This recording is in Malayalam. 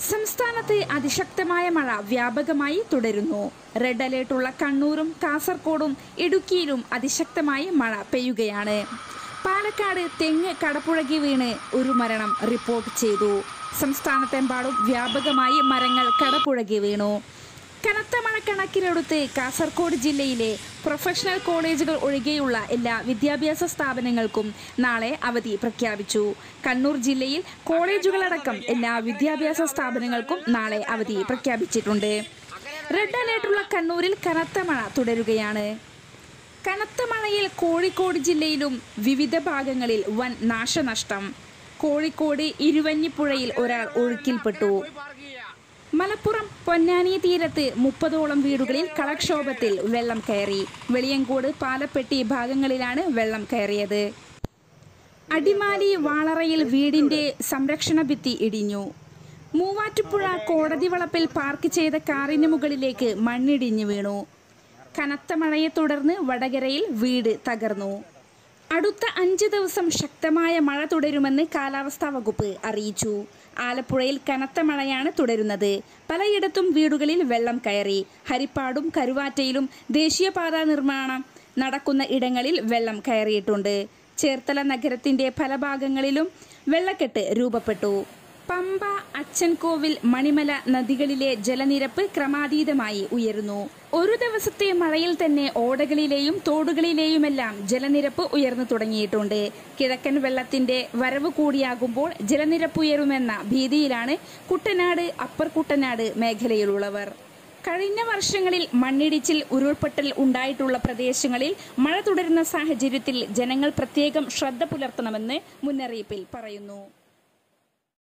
സംസ്ഥാനത്ത് അതിശക്തമായ മഴ വ്യാപകമായി തുടരുന്നു റെഡ് അലേർട്ടുള്ള കണ്ണൂരും കാസർഗോഡും ഇടുക്കിയിലും അതിശക്തമായി മഴ പെയ്യുകയാണ് പാലക്കാട് തെങ്ങ് കടപുഴകി വീണ് ഒരു മരണം റിപ്പോർട്ട് ചെയ്തു സംസ്ഥാനത്തെമ്പാടും വ്യാപകമായി മരങ്ങൾ കടപുഴകി വീണു കനത്ത മഴ കണക്കിലെടുത്ത് കാസർഗോഡ് ജില്ലയിലെ പ്രൊഫഷണൽ കോളേജുകൾ ഒഴികെയുള്ള എല്ലാ വിദ്യാഭ്യാസ സ്ഥാപനങ്ങൾക്കും നാളെ അവധി പ്രഖ്യാപിച്ചു കണ്ണൂർ ജില്ലയിൽ കോളേജുകളടക്കം എല്ലാ വിദ്യാഭ്യാസ സ്ഥാപനങ്ങൾക്കും നാളെ അവധി പ്രഖ്യാപിച്ചിട്ടുണ്ട് റെഡ് അലേർട്ടുള്ള കണ്ണൂരിൽ കനത്ത മഴ തുടരുകയാണ് കനത്ത മഴയിൽ കോഴിക്കോട് ജില്ലയിലും വിവിധ ഭാഗങ്ങളിൽ വൻ നാശനഷ്ടം കോഴിക്കോട് ഇരുവഞ്ഞിപ്പുഴയിൽ ഒരാൾ ഒഴുക്കിൽപ്പെട്ടു മലപ്പുറം പൊന്നാനി തീരത്ത് മുപ്പതോളം വീടുകളിൽ കളക്ഷോഭത്തിൽ വെള്ളം കയറി വെളിയങ്കോട് പാലപ്പെട്ടി ഭാഗങ്ങളിലാണ് വെള്ളം കയറിയത് അടിമാലി വാളറയിൽ വീടിന്റെ സംരക്ഷണ ഭിത്തി ഇടിഞ്ഞു മൂവാറ്റുപുഴ കോടതി വളപ്പിൽ പാർക്ക് ചെയ്ത കാറിന് മുകളിലേക്ക് മണ്ണിടിഞ്ഞു വീണു കനത്ത മഴയെ തുടർന്ന് വടകരയിൽ വീട് തകർന്നു അടുത്ത അഞ്ച് ദിവസം ശക്തമായ മഴ തുടരുമെന്ന് കാലാവസ്ഥാ വകുപ്പ് അറിയിച്ചു ആലപ്പുഴയിൽ കനത്ത മഴയാണ് തുടരുന്നത് പലയിടത്തും വീടുകളിൽ വെള്ളം കയറി ഹരിപ്പാടും കരുവാറ്റയിലും ദേശീയപാതാ നിർമ്മാണം നടക്കുന്ന ഇടങ്ങളിൽ വെള്ളം കയറിയിട്ടുണ്ട് ചേർത്തല നഗരത്തിന്റെ പല ഭാഗങ്ങളിലും വെള്ളക്കെട്ട് രൂപപ്പെട്ടു പമ്പ അച്ചൻകോവിൽ മണിമല നദികളിലെ ജലനിരപ്പ് ക്രമാതീതമായി ഉയരുന്നു ഒരു ദിവസത്തെ മഴയിൽ തന്നെ ഓടകളിലെയും തോടുകളിലെയുമെല്ലാം ജലനിരപ്പ് ഉയർന്നു തുടങ്ങിയിട്ടുണ്ട് കിഴക്കൻ വെള്ളത്തിന്റെ വരവ് കൂടിയാകുമ്പോൾ ജലനിരപ്പ് ഉയരുമെന്ന ഭീതിയിലാണ് കുട്ടനാട് അപ്പർ കുട്ടനാട് മേഖലയിലുള്ളവർ കഴിഞ്ഞ വർഷങ്ങളിൽ മണ്ണിടിച്ചിൽ ഉരുൾപൊട്ടൽ ഉണ്ടായിട്ടുള്ള പ്രദേശങ്ങളിൽ മഴ തുടരുന്ന സാഹചര്യത്തിൽ ജനങ്ങൾ പ്രത്യേകം ശ്രദ്ധ പുലർത്തണമെന്ന് മുന്നറിയിപ്പിൽ പറയുന്നു